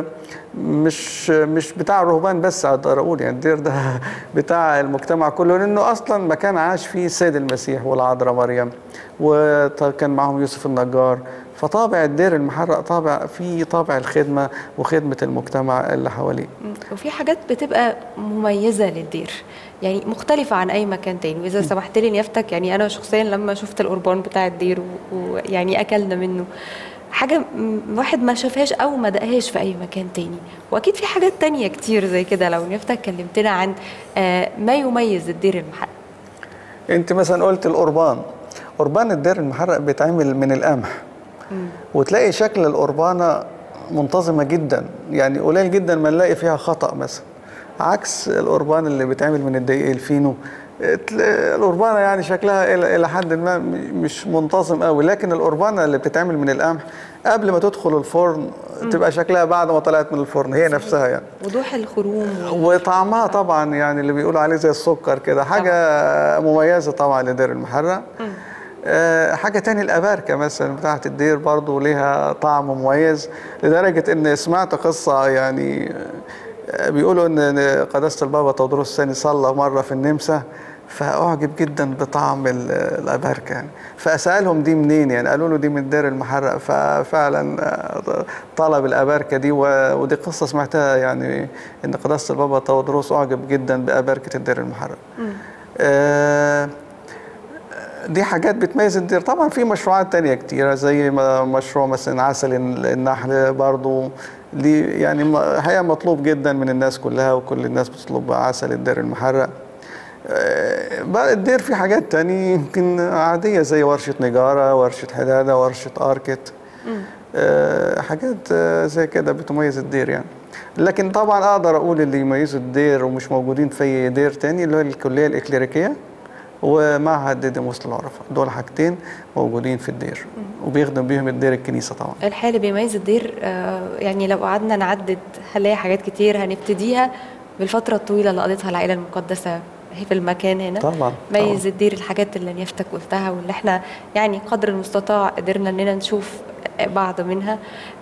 مش مش بتاع الرهبان بس اقدر اقول يعني الدير ده بتاع المجتمع كله لانه اصلا مكان عاش فيه السيد المسيح والعذراء مريم وكان معهم يوسف النجار فطابع الدير المحرق طابع فيه طابع الخدمه وخدمه المجتمع اللي حواليه وفي حاجات بتبقى مميزه للدير يعني مختلفة عن أي مكان تاني وإذا سمحت لي نيافتك يعني أنا شخصيا لما شفت القربان بتاع الدير ويعني أكلنا منه حاجة واحد ما شافهاش أو ما دقهاش في أي مكان تاني وأكيد في حاجات تانية كتير زي كده لو نيافتك كلمتنا عن ما يميز الدير المحرق أنت مثلا قلت القربان قربان الدير المحرق بيتعمل من القمح وتلاقي شكل القربانة منتظمة جدا يعني قليل جدا ما نلاقي فيها خطأ مثلا عكس القربان اللي بيتعمل من الدقيق الفينو القربانه يعني شكلها الى حد ما مش منتظم قوي لكن القربانه اللي بتتعمل من القمح قبل ما تدخل الفرن تبقى شكلها بعد ما طلعت من الفرن هي نفسها يعني وضوح الخروم وطعمها طبعا يعني اللي بيقولوا عليه زي السكر كده حاجه طبعا. مميزه طبعا لدير المحرق أه حاجة تاني الأباركة مثلا بتاعت الدير برضو ليها طعم مميز لدرجة إن سمعت قصة يعني بيقولوا ان قداسه البابا تودروس الثاني صلى مره في النمسا فاعجب جدا بطعم الاباركه يعني فاسالهم دي منين يعني قالوا له دي من دير المحرق ففعلا طلب الاباركه دي ودي قصه سمعتها يعني ان قداسه البابا تودروس اعجب جدا باباركه الدير المحرق آه دي حاجات بتميز الدير طبعا في مشروعات تانية كتيرة زي مشروع مثلا عسل النحل برضو دي يعني هي مطلوب جدا من الناس كلها وكل الناس بتطلب عسل الدير المحرق بقى الدير في حاجات تانية يمكن عادية زي ورشة نجارة ورشة حدادة ورشة أركت حاجات زي كده بتميز الدير يعني لكن طبعا أقدر أقول اللي يميزوا الدير ومش موجودين في أي دير تاني اللي هو الكلية الإكليريكية ومعهد ديديموس للعرفاء دول حاجتين موجودين في الدير وبيخدم بيهم الدير الكنيسه طبعا الحقيقه اللي بيميز الدير يعني لو قعدنا نعدد هنلاقي حاجات كتير هنبتديها بالفتره الطويله اللي قضيتها العائله المقدسه في المكان هنا طبعا ميز طبعا. الدير الحاجات اللي نيفتك قلتها واللي احنا يعني قدر المستطاع قدرنا اننا نشوف بعض منها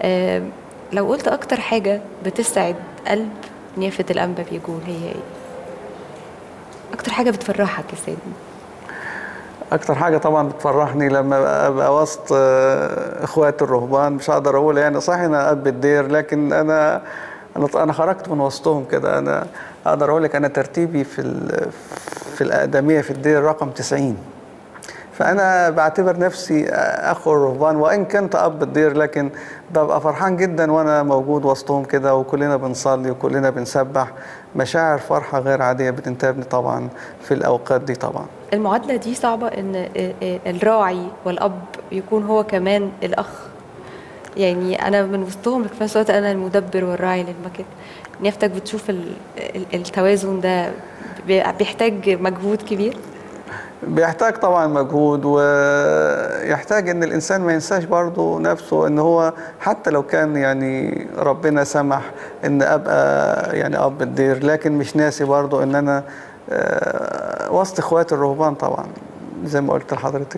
لو قلت اكتر حاجه بتسعد قلب نيافه الانبا بيقول هي ايه اكتر حاجه بتفرحك يا سيدنا اكتر حاجه طبعا بتفرحني لما ابقى وسط آه، اخواتي الرهبان مش هقدر اقول يعني صحيح انا اب الدير لكن انا انا انا خرجت من وسطهم كده انا اقدر اقول لك انا ترتيبي في ال- في الاقدميه في الدير رقم 90 فانا بعتبر نفسي اخو الرهبان وان كنت اب الدير لكن ببقى فرحان جدا وانا موجود وسطهم كده وكلنا بنصلي وكلنا بنسبح مشاعر فرحه غير عاديه بتنتابني طبعا في الاوقات دي طبعا المعادلة دي صعبة إن الراعي والأب يكون هو كمان الأخ يعني أنا من وسطهم في نفس الوقت أنا المدبر والراعي للمكان نيافتك بتشوف ال- ال- التوازن ده بي- بيحتاج مجهود كبير بيحتاج طبعا مجهود ويحتاج ان الانسان ما ينساش برضه نفسه ان هو حتى لو كان يعني ربنا سمح ان ابقى يعني اب الدير لكن مش ناسي برضه ان انا آه، وسط اخواتي الرهبان طبعا زي ما قلت لحضرتك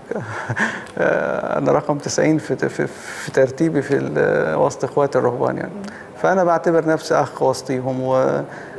آه، انا رقم 90 في في, في ترتيبي في ال- وسط اخواتي الرهبان يعني فانا بعتبر نفسي اخ وسطيهم و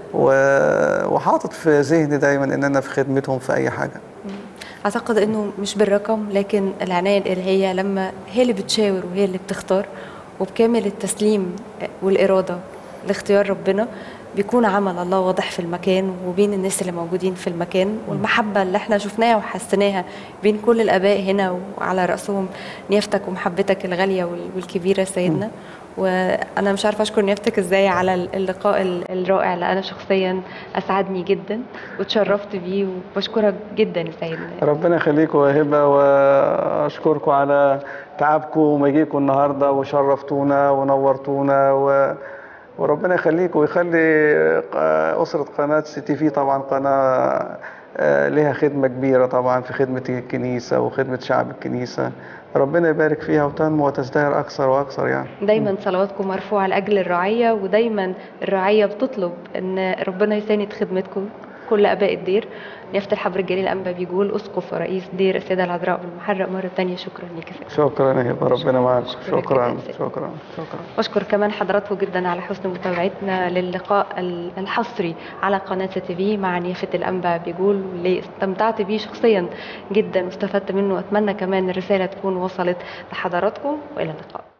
و- وحاطط في ذهني دايما ان انا في خدمتهم في اي حاجه أعتقد إنه مش بالرقم لكن العناية الإلهية لما هي اللي بتشاور وهي اللي بتختار وبكامل التسليم والإرادة لاختيار ربنا بيكون عمل الله واضح في المكان وبين الناس اللي موجودين في المكان والمحبة اللي احنا شفناها وحسيناها بين كل الآباء هنا وعلى رأسهم نيافتك ومحبتك الغالية وال- والكبيرة سيدنا وأنا مش عارفة أشكر نيافتك إزاي على اللقاء ال- الرائع اللي أنا شخصيا أسعدني جدا وتشرفت بيه وبشكرك جدا يا سيدنا ربنا يخليكم يا هبه واشكركم على تعبكم ومجيكم النهارده وشرفتونا ونورتونا و... وربنا يخليكم ويخلي ق- اسره قناه سي تي في طبعا قناه آه، لها خدمه كبيره طبعا في خدمه الكنيسه وخدمه شعب الكنيسه ربنا يبارك فيها وتنمو وتزدهر اكثر واكثر يعني دايما صلواتكم مرفوعة لأجل الرعية ودايما الرعية بتطلب ان ربنا يساند خدمتكم كل اباء الدير نيافة الحبر الجليل الانبا بيقول اسقف ورئيس دير السيدة العذراء بالمحرق مرة تانية شكرا ليك يا سيدي شكرا يا هبه ربنا معاك شكرا شكرا جداً. شكرا شكرا بشكر كمان حضراتكم جدا على حسن متابعتنا للقاء ال- الحصري على قناة تي في مع نيافة الأنبا بيقول واللي استمتعت بيه شخصيا جدا واستفدت منه وأتمنى كمان الرسالة تكون وصلت لحضراتكم وإلى اللقاء